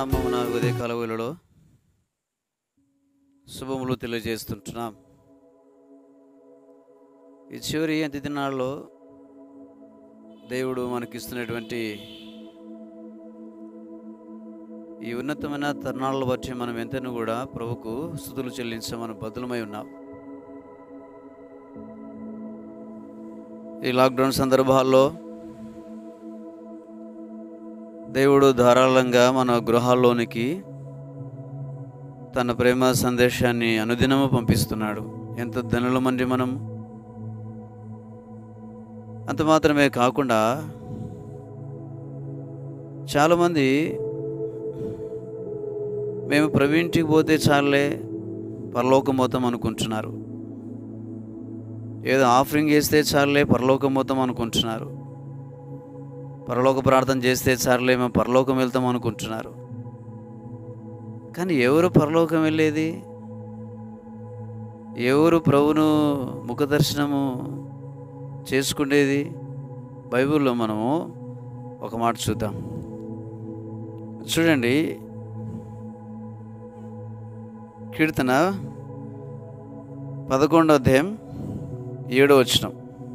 నామమున ఉదయకాల వేళలో శుభములు తెలియజేస్తుంటున్నాం ఈ చివరి అంత్య దినాల్లో దేవుడు మనకిస్తున్నటువంటి ఈ ఉన్నతమైన తరుణాలను బట్టి మనం ఎంతను కూడా ప్రభుకు స్థుతులు చెల్లించమని బదులమై ఉన్నాం ఈ లాక్డౌన్ సందర్భాల్లో దేవుడు ధారాళంగా మన గృహాల్లోనికి తన ప్రేమ సందేశాన్ని అనుదినము పంపిస్తున్నాడు ఎంత ధనులమండి మనం అంత మాత్రమే కాకుండా చాలామంది మేము ప్రవీణ్టికి పోతే చాలే పరలోకం పోతాం అనుకుంటున్నారు ఏదో ఆఫరింగ్ చేస్తే చాలే పరలోకం పోతాం అనుకుంటున్నారు పరలోక ప్రార్థన చేస్తే చాలే మేము పరలోకం వెళ్తాం అనుకుంటున్నారు కానీ ఎవరు పరలోకం వెళ్ళేది ఎవరు ప్రభును ముఖ దర్శనము చేసుకునేది బైబిల్లో మనము ఒక మాట చూద్దాం చూడండి కీర్తన పదకొండో అధ్యాయం ఏడో వచనం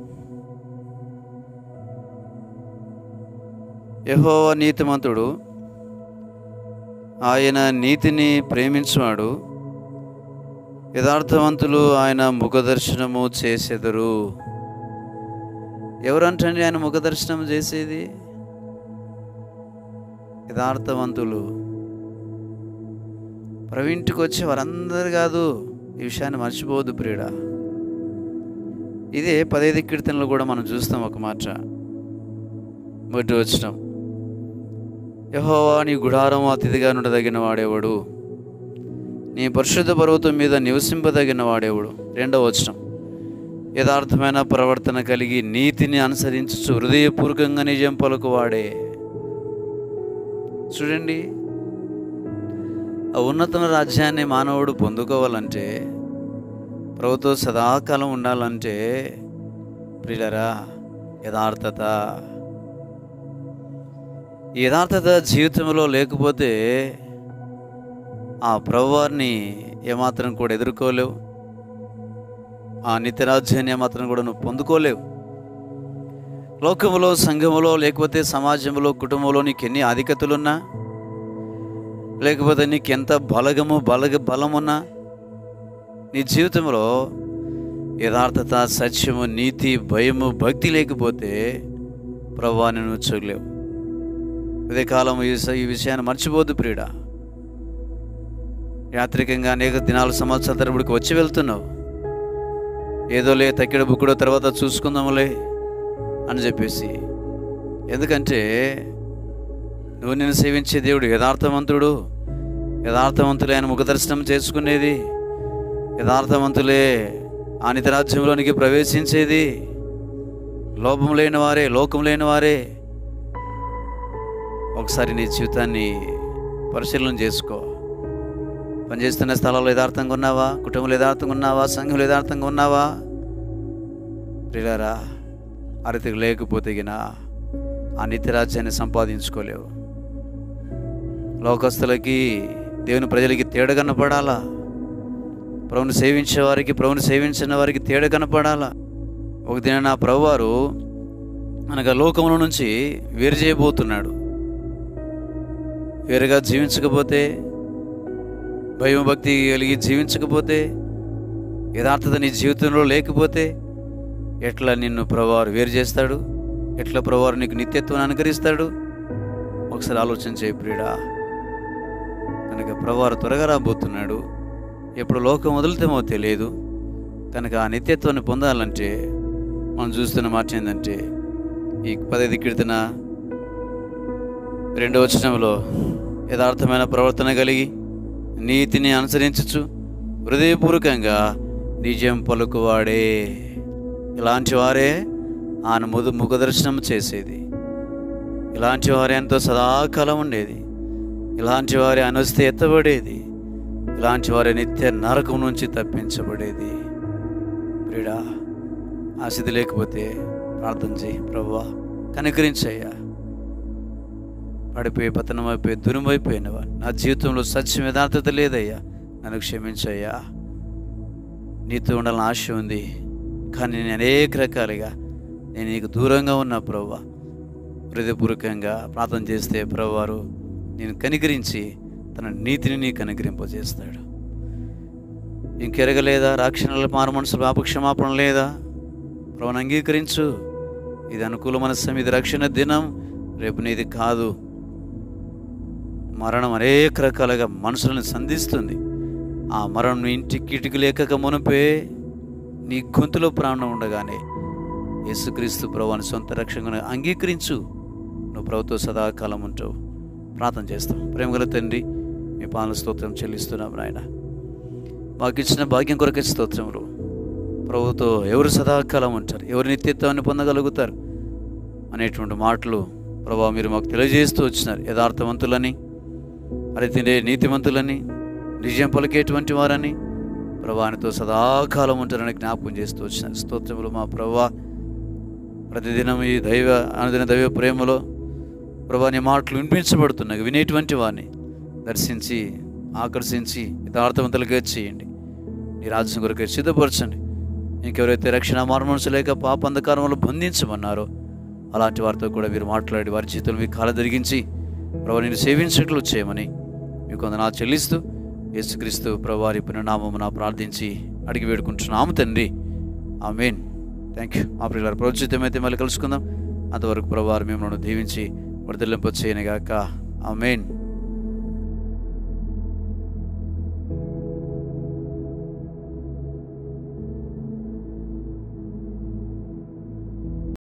యహోవ నీతిమంతుడు ఆయన నీతిని ప్రేమించువాడు యథార్థవంతులు ఆయన ముఖదర్శనము చేసెదరు ఎవరంటండి ఆయన ముఖదర్శనం చేసేది యథార్థవంతులు ప్రవీణ్టికి వచ్చే వారందరు కాదు ఈ విషయాన్ని మర్చిపోవద్దు ప్రియుడా ఇదే పదైదు కీర్తనలు కూడా మనం చూస్తాం ఒక మాట మొదటి వచ్చినాం యహోవా నీ గుడారం అతిథిగా నుండదగిన వాడేవాడు నీ పరిశుద్ధ పర్వతం మీద నివసింపదగిన వాడేవాడు రెండవ వచనం యథార్థమైన ప్రవర్తన కలిగి నీతిని అనుసరించు హృదయపూర్వకంగా నిజం పలుకు వాడే చూడండి ఆ ఉన్నతమైన రాజ్యాన్ని మానవుడు పొందుకోవాలంటే ప్రభుత్వ సదాకాలం ఉండాలంటే ప్రియులరా యథార్థత ఈ యథార్థత జీవితంలో లేకపోతే ఆ ప్రభువారిని ఏమాత్రం కూడా ఎదుర్కోలేవు ఆ నిత్యరాజ్యాన్ని ఏమాత్రం కూడా నువ్వు పొందుకోలేవు లోకములో సంఘములో లేకపోతే సమాజంలో కుటుంబంలో నీకు ఎన్ని ఆధిక్యతలున్నా లేకపోతే నీకు ఎంత బలగము బలగ బలమున్నా నీ జీవితంలో యథార్థత సత్యము నీతి భయము భక్తి లేకపోతే ప్రభావాన్ని నువ్వు చూడలేవు ఇదే కాలం ఈ స- ఈ విషయాన్ని మర్చిపోద్దు ప్రియుడా యాత్రికంగా అనేక దినాలు సంవత్సరాల తరబడికి వచ్చి వెళ్తున్నావు ఏదోలే తక్కిడ బుక్కుడో తర్వాత చూసుకుందాములే అని చెప్పేసి ఎందుకంటే నువ్వు నేను సేవించే దేవుడు యథార్థవంతుడు యథార్థవంతులే ఆయన ముఖదర్శనం చేసుకునేది యథార్థవంతులే ఆ నితరాజ్యంలోనికి ప్రవేశించేది లోపం లేని వారే లోకం లేని వారే ఒకసారి నీ జీవితాన్ని పరిశీలన చేసుకో పనిచేస్తున్న స్థలాల్లో యథార్థంగా ఉన్నావా కుటుంబంలో యథార్థంగా ఉన్నావా సంఘంలో యథార్థంగా ఉన్నావా ప్రియులారా అరతికి లేకపోతే గిన ఆ నిత్యరాజ్యాన్ని సంపాదించుకోలేవు లోకస్తులకి దేవుని ప్రజలకి తేడా కనపడాలా ప్రభుని సేవించే వారికి ప్రభుని సేవించిన వారికి తేడా కనపడాలా ఒక దిన నా ప్రభువారు మనకు లోకంలో నుంచి వేరు చేయబోతున్నాడు వేరుగా జీవించకపోతే భయం భక్తి కలిగి జీవించకపోతే యథార్థత నీ జీవితంలో లేకపోతే ఎట్లా నిన్ను ప్రభువారు వేరు చేస్తాడు ఎట్లా ప్రభువారు నీకు నిత్యత్వాన్ని అనుకరిస్తాడు ఒకసారి ఆలోచన చేయి ప్రియుడా కనుక ప్రభువారు త్వరగా రాబోతున్నాడు ఎప్పుడు లోకం వదులుతామో తెలియదు కనుక ఆ నిత్యత్వాన్ని పొందాలంటే మనం చూస్తున్న మాట ఏంటంటే ఈ పదైదు కీర్తన రెండవ వచనంలో యథార్థమైన ప్రవర్తన కలిగి నీతిని అనుసరించచ్చు హృదయపూర్వకంగా నిజం పలుకువాడే ఇలాంటి వారే ఆయన ముదు ముఖదర్శనం చేసేది ఇలాంటి వారే ఎంతో సదాకాలం ఉండేది ఇలాంటి వారి అనొస్తే ఎత్తబడేది ఇలాంటి వారి నిత్య నరకం నుంచి తప్పించబడేది ప్రియుడా ఆ స్థితి లేకపోతే ప్రార్థన చేయి ప్రభువా కనుకరించయ్యా పడిపోయి పతనమైపోయి దురుమైపోయినవా నా జీవితంలో సత్యం యథార్థత లేదయ్యా నన్ను క్షమించయ్యా నీతో ఉండాలని ఆశ ఉంది కానీ నేను అనేక రకాలుగా నేను నీకు దూరంగా ఉన్న ప్రభు హృదయపూర్వకంగా ప్రార్థన చేస్తే ప్రభువారు నేను కనికరించి తన నీతిని నీకు అనుగ్రహింపజేస్తాడు ఇంకెరగలేదా రాక్షణల మారు మనసులు పాపక్షమాపణ లేదా ప్రభుని అంగీకరించు ఇది అనుకూలమైన సమయం ఇది రక్షణ దినం రేపు నీది కాదు మరణం అనేక రకాలుగా మనుషులను సంధిస్తుంది ఆ మరణం నీ ఇంటికి ఇటుకు లేక మునిపే నీ గొంతులో ప్రాణం ఉండగానే యేసుక్రీస్తు ప్రభుని సొంత రక్షణగా అంగీకరించు నువ్వు ప్రభుతో సదాకాలం ఉంటావు ప్రార్థన చేస్తాం ప్రేమగల తండ్రి మీ పాలన స్తోత్రం చెల్లిస్తున్నాం నాయన మాకు ఇచ్చిన భాగ్యం కొరకే స్తోత్రములు ప్రభుతో ఎవరు సదాకాలం ఉంటారు ఎవరు నిత్యత్వాన్ని పొందగలుగుతారు అనేటువంటి మాటలు ప్రభావ మీరు మాకు తెలియజేస్తూ వచ్చినారు యథార్థవంతులని అరితినే నీతిమంతులని నిజం పలికేటువంటి వారని ప్రభానితో సదాకాలం ఉంటారని జ్ఞాపకం చేస్తూ వచ్చినారు స్తోత్రములు మా ప్రభా ప్రతిదినం ఈ దైవ అనుదిన దైవ ప్రేమలో ప్రభా నీ మాటలు వినిపించబడుతున్నాయి వినేటువంటి వారిని దర్శించి ఆకర్షించి యథార్థవంతులుగా చేయండి నీ రాజ్యం కొరకే సిద్ధపరచండి ఇంకెవరైతే రక్షణ మార్మనసు లేక పాప అంధకారంలో బంధించమన్నారో అలాంటి వారితో కూడా మీరు మాట్లాడి వారి జీవితంలో మీ కాల జరిగించి ప్రభు నేను సేవించట్లు చేయమని మీకు కొంత నా చెల్లిస్తూ యేసుక్రీస్తు ప్రభువారి పునర్నామమున ప్రార్థించి అడిగి వేడుకుంటున్నాము తండ్రి ఆమెన్ థ్యాంక్ యూ మా పిల్లల ప్రోచితమైతే మళ్ళీ కలుసుకుందాం అంతవరకు ప్రభువారు మిమ్మల్ని దీవించి వర్ధలింప చేయనుగాక ఆమెన్